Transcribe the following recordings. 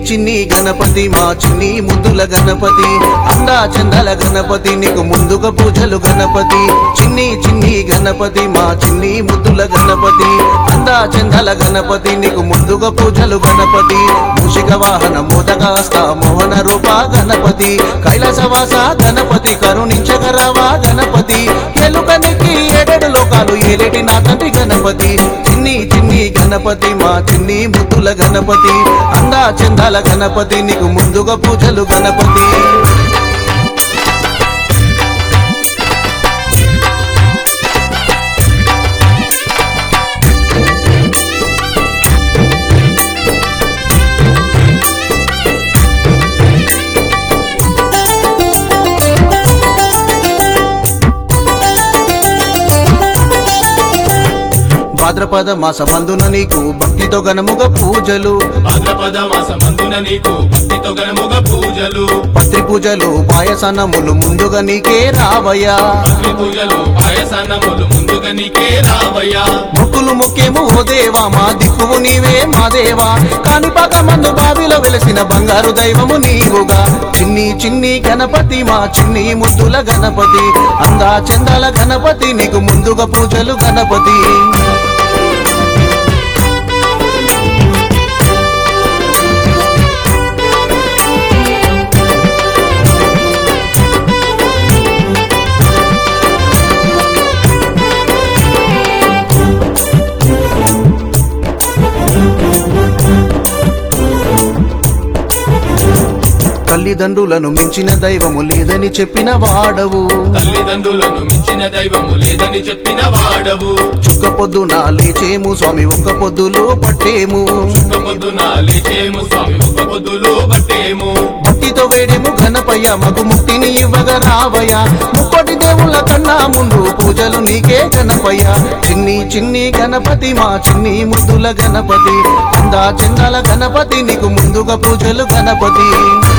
చిన్ని గణపతి మా చిన్ని ముద్దుల గణపతి అందా చందల గణపతి నీకు ముందుగా పూజలు గణపతి చిన్ని చిన్ని గణపతి మా చిన్ని ముద్దుల గణపతి అందా చందల గణపతి నీకు ముందుగా పూజలు గణపతి మూషిక వాహన మోదకాస్త మోహన రూప గణపతి కైలాసవాస గణపతి కరుణించగరవా గణపతి ఎలుకనికి ఏడేడు లోకాలు ఏలేటి నా తండ్రి గణపతి చిన్ని చిన్ని గణపతి మా చిన్ని ముద్దుల గణపతి అందా చందాల గణపతి నీకు ముందుగా పూజలు గణపతి భాద్రపద మాస మందున నీకు భక్తితో గణముగా పూజలు భాద్రపద మాసమందున నీకు భక్తితో గణముగ పూజలు పత్రి పూజలు పాయసనములు ముందుగా నీకే రావయ్యా అగ్ని పూజలు పాయసాన్నములు ముందుగా నీకే రావయ్యా మొక్కులు మొక్కేము ఓ దేవా మా దిక్కువు నీవే మా దేవా కాణిపాక మందు బావిలో వెలసిన బంగారు దైవము నీవుగా చిన్ని చిన్ని గణపతి మా చిన్ని ముద్దుల గణపతి అందా చందాల గణపతి నీకు ముందుగా పూజలు గణపతి తల్లిదండ్రులను మించిన దైవము లేదని చెప్పిన వాడవు తల్లిదండ్రులను మించిన దైవము లేదని చెప్పిన వాడవు చుక్క పొద్దున లేచేము స్వామి ఒక్క పొద్దులో పట్టేము ఒక్క పొద్దున లేచేము స్వామి ఒక్క పొద్దులు పట్టేము భక్తితో వేడేము గణపయ్య మగు ముక్తిని ఇవ్వగా రావయ్య ముప్పటి దేవుళ్ళ కన్నా ముందు పూజలు నీకే గణపయ్య చిన్ని చిన్ని గణపతి మా చిన్ని ముద్దుల గణపతి అందా చందాల గణపతి నీకు ముందుగా పూజలు గణపతి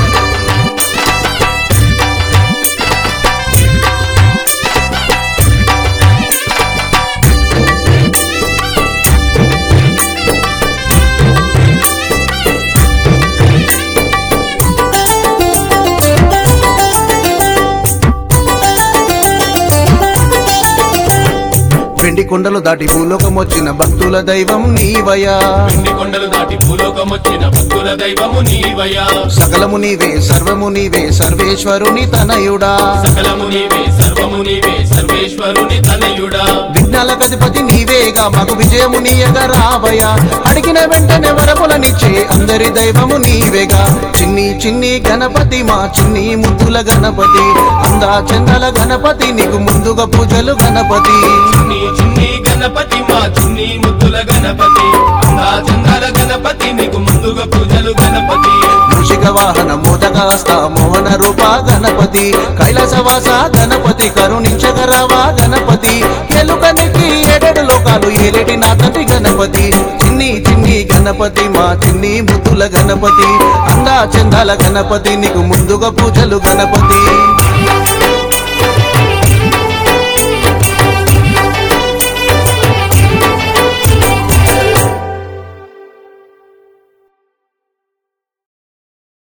వెండి కొండలు దాటి భూలోకం వచ్చిన భక్తుల దైవం నీవయ్యా వెండి కొండలు దాటి భూలోకం వచ్చిన భక్తుల దైవము నీవయ్యా సకలము నీవే సర్వము నీవే సర్వేశ్వరుని తనయుడా సకలము నీవే సర్వము నీవే సర్వేశ్వరుని తనయుడా విఘ్నాల గణపతి నీవేగా మగు విజయము నీయగా రావయ్యా అడిగిన వెంటనే వరములనిచ్చే అందరి దైవము నీవేగా చిన్ని చిన్ని గణపతి మా చిన్ని ముద్దుల గణపతి అందా చందల గణపతి నీకు ముందుగా పూజలు గణపతి చిన్ని చిన్ని గణపతి మా చిన్ని ముద్దుల గణపతి అందా చందాల గణపతి నీకు ముందుగా పూజలు గణపతి మూషిక వాహన మోదకాస్త మోహన రూప గణపతి కైలాసవాస గణపతి కరుణించగరవా గణపతి ఎలుకనికి ఏడేడు లోకాలు ఏలేటి నా తండ్రి గణపతి చిన్ని చిన్ని గణపతి మా చిన్ని ముద్దుల గణపతి అందా చందాల గణపతి నీకు ముందుగా పూజలు గణపతి